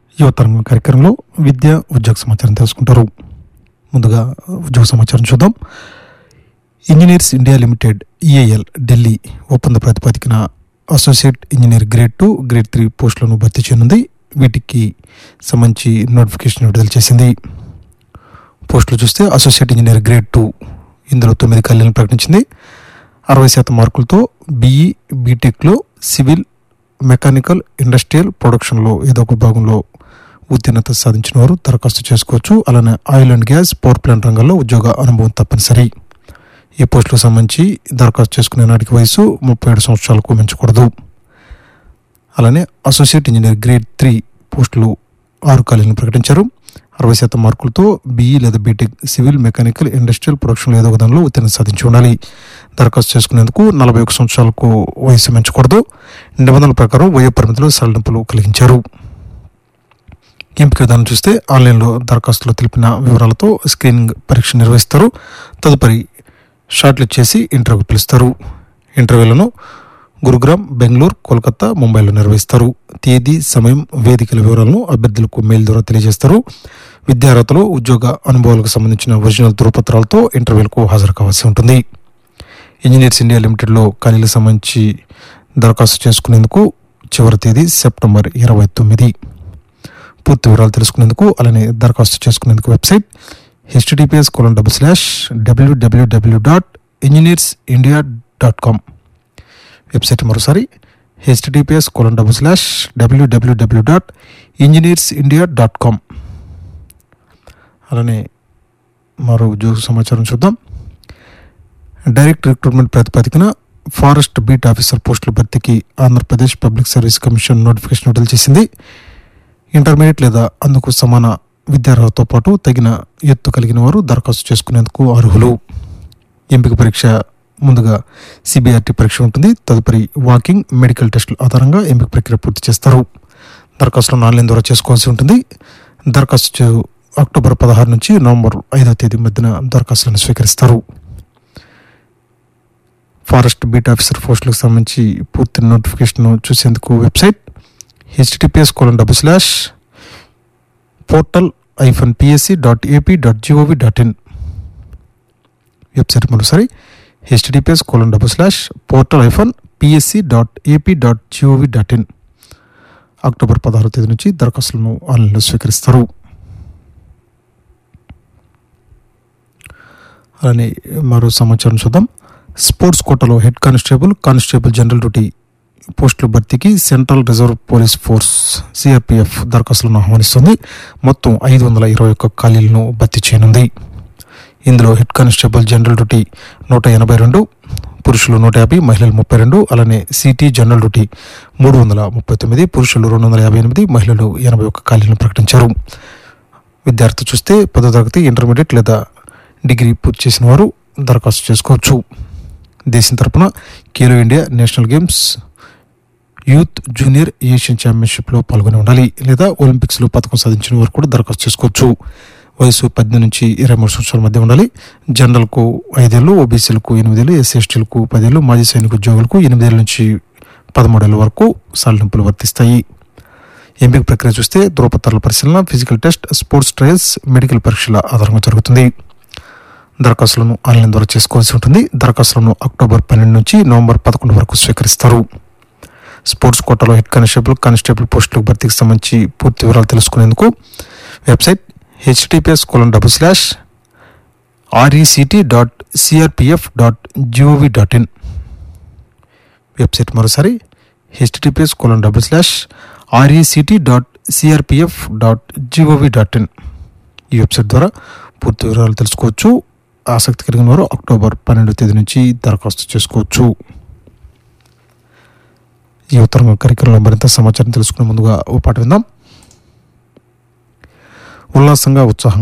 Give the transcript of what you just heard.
యువతరంగం కార్యక్రమంలో విద్య ఉద్యోగ సమాచారం తెలుసుకుంటారు ముందుగా ఉద్యోగ సమాచారం చూద్దాం engineers India limited EIL Delhi ఒప్పంద ప్రాతిపదికన associate engineer grade two grade three పోస్టులను భర్తీ చేయనుంది వీటికి సంబంధించి నోటిఫికేషన్ విడుదల చేసింది పోస్టులు చూస్తే అసోసియేట్ ఇంజనీర్ గ్రేడ్ టూ ఇందులో తొమ్మిది ఖాళీలను ప్రకటించింది అరవై శాతం మార్కులతో బీఈ బీటెక్లో సివిల్ మెకానికల్ ఇండస్ట్రియల్ ప్రొడక్షన్లో ఏదో ఒక భాగంలో ఉత్తీర్ణత సాధించిన వారు దరఖాస్తు చేసుకోవచ్చు అలానే oil and gas power plant రంగాల్లో ఉద్యోగ అనుభవం తప్పనిసరి ఈ పోస్టులకు సంబంధించి దరఖాస్తు చేసుకునే నాటికి వయసు ముప్పై ఏడు సంవత్సరాలకు మించకూడదు అలానే అసోసియేట్ ఇంజనీర్ గ్రేడ్ త్రీ పోస్టులు ఆరు ఖాళీలను ప్రకటించారు అరవై శాతం మార్కులతో బీఈ లేదా BTech civil mechanical industrial production ఏదో ఒక దానిలో ఉత్తీర్ణత సాధించి ఉండాలి దరఖాస్తు చేసుకునేందుకు నలభై ఒక సంవత్సరాలకు వయసు మించకూడదు నిబంధనల ప్రకారం వయో పరిమితిలో సడలింపులు కలిగించారు ఎంపిక విధానం చూస్తే ఆన్లైన్లో దరఖాస్తులో తెలిపిన వివరాలతో స్క్రీనింగ్ పరీక్ష నిర్వహిస్తారు తదుపరి షార్ట్లిస్ట్ చేసి ఇంటర్వ్యూకి పిలుస్తారు ఇంటర్వ్యూలను గురుగ్రామ్ బెంగళూరు కోల్కతా ముంబైలో నిర్వహిస్తారు తేదీ సమయం వేదికల వివరాలను అభ్యర్థులకు మెయిల్ ద్వారా తెలియజేస్తారు విద్యార్హతలు ఉద్యోగ అనుభవాలకు సంబంధించిన ఒరిజినల్ ధృవపత్రాలతో ఇంటర్వ్యూలకు హాజరు కావాల్సి ఉంటుంది ఇంజనీర్స్ ఇండియా లిమిటెడ్లో ఖాళీలకు సంబంధించి దరఖాస్తు చేసుకునేందుకు చివరి తేదీ సెప్టెంబర్ ఇరవై తొమ్మిది పూర్తి వివరాలు తెలుసుకునేందుకు అలానే దరఖాస్తు చేసుకునేందుకు website HTTPS colon double slash WWW dot engineers India dot com website మరోసారి HTTPS colon double slash WWW dot engineers India dot com అలానే మరో ఉద్యోగ సమాచారం చూద్దాం డైరెక్ట్ రిక్రూట్మెంట్ ప్రాతిపదికన ఫారెస్ట్ బీట్ ఆఫీసర్ పోస్టుల భర్తీకి Andhra Pradesh public service commission notification విడుదల చేసింది ఇంటర్మీడియట్ లేదా అందుకు సమాన విద్యార్హతతో పాటు తగిన ఎత్తు కలిగిన వారు దరఖాస్తు చేసుకునేందుకు అర్హులు ఎంపిక పరీక్ష ముందుగా సిబిఆర్టీ పరీక్ష ఉంటుంది తదుపరి వాకింగ్ మెడికల్ టెస్టుల ఆధారంగా ఎంపిక ప్రక్రియ పూర్తి చేస్తారు దరఖాస్తులను ఆన్లైన్ ద్వారా చేసుకోవాల్సి ఉంటుంది దరఖాస్తు చే- అక్టోబర్ పదహారు నుంచి నవంబర్ ఐదవ తేదీ మధ్యన దరఖాస్తులను స్వీకరిస్తారు ఫారెస్ట్ బీట్ ఆఫీసర్ పోస్టులకు సంబంధించి పూర్తి నోటిఫికేషన్ చూసేందుకు website HTTPS colon double slash portal hyphen PSC dot AP dot GOV dot in website మరోసారి HTTPS colon double slash portal hyphen PSC dot AP dot GOV dot in October పదహారు తేదీ నుంచి దరఖాస్తులను ఆన్లైన్లో స్వీకరిస్తారు అలానే మరో సమాచారం చూద్దాం స్పోర్ట్స్ కోటాలో head constable constable general duty పోస్టుల భర్తీకి central reserve police force CRPF దరఖాస్తులను ఆహ్వానిస్తుంది మొత్తం ఐదు వందల ఇరవై ఒక్క ఖాళీలను భర్తీ చేయనుంది ఇందులో హెడ్ కానిస్టేబుల్ జనరల్ డ్యూటీ నూట ఎనభై రెండు పురుషులు నూట యాభై మహిళలు ముప్పై రెండు అలానే సిటీ జనరల్ డ్యూటీ మూడు వందల ముప్పై తొమ్మిది పురుషులు రెండు వందల యాభై ఎనిమిది మహిళలు ఎనభై ఒక్క ఖాళీలను ప్రకటించారు విద్యార్థి చూస్తే పదో తరగతి ఇంటర్మీడియట్ లేదా డిగ్రీ పూర్తి చేసిన వారు దరఖాస్తు చేసుకోవచ్చు దేశం తరపున Khelo India national games youth junior Asian ఛాంపియన్షిప్లో పాల్గొని ఉండాలి లేదా ఒలింపిక్స్లో పథకం సాధించిన వారు కూడా దరఖాస్తు చేసుకోవచ్చు వయసు పద్దెనిమిది నుంచి ఇరవై మూడు సంవత్సరాల మధ్య ఉండాలి జనరల్కు ఐదేళ్ళు ఓబీసీలకు ఎనిమిదేళ్ళు ఎస్సీ ఎస్టీలకు పదేళ్ళు మాజీ సైనిక ఉద్యోగులకు ఎనిమిదేళ్ళ నుంచి పదమూడేళ్ల వరకు సడలింపులు వర్తిస్తాయి ఎంపిక ప్రక్రియ చూస్తే ధృవపత్రాల పరిశీలన physical test sports trials medical పరీక్షల ఆధారంగా జరుగుతుంది దరఖాస్తులను ఆన్లైన్ ద్వారా చేసుకోవాల్సి ఉంటుంది దరఖాస్తులను అక్టోబర్ పన్నెండు నుంచి నవంబర్ పదకొండు వరకు స్వీకరిస్తారు స్పోర్ట్స్ కోటాలో హెడ్ కానిస్టేబుల్ కానిస్టేబుల్ పోస్టులకు భర్తీకి సంబంధించి పూర్తి వివరాలు తెలుసుకునేందుకు website HTTPS colon double slash RECT dot CRPF dot GOV dot in website మరోసారి HTTPS colon double slash RECT dot CRPF dot GOV dot in ఈ వెబ్సైట్ ద్వారా పూర్తి వివరాలు తెలుసుకోవచ్చు ఆసక్తి కలిగిన వారు అక్టోబర్ పన్నెండవ తేదీ నుంచి దరఖాస్తు చేసుకోవచ్చు ఈ ఉత్తరం కార్యక్రమంలో మరింత సమాచారం తెలుసుకునే ముందుగా ఓ పాట విందాం ఉల్లాసంగా ఉత్సాహంగా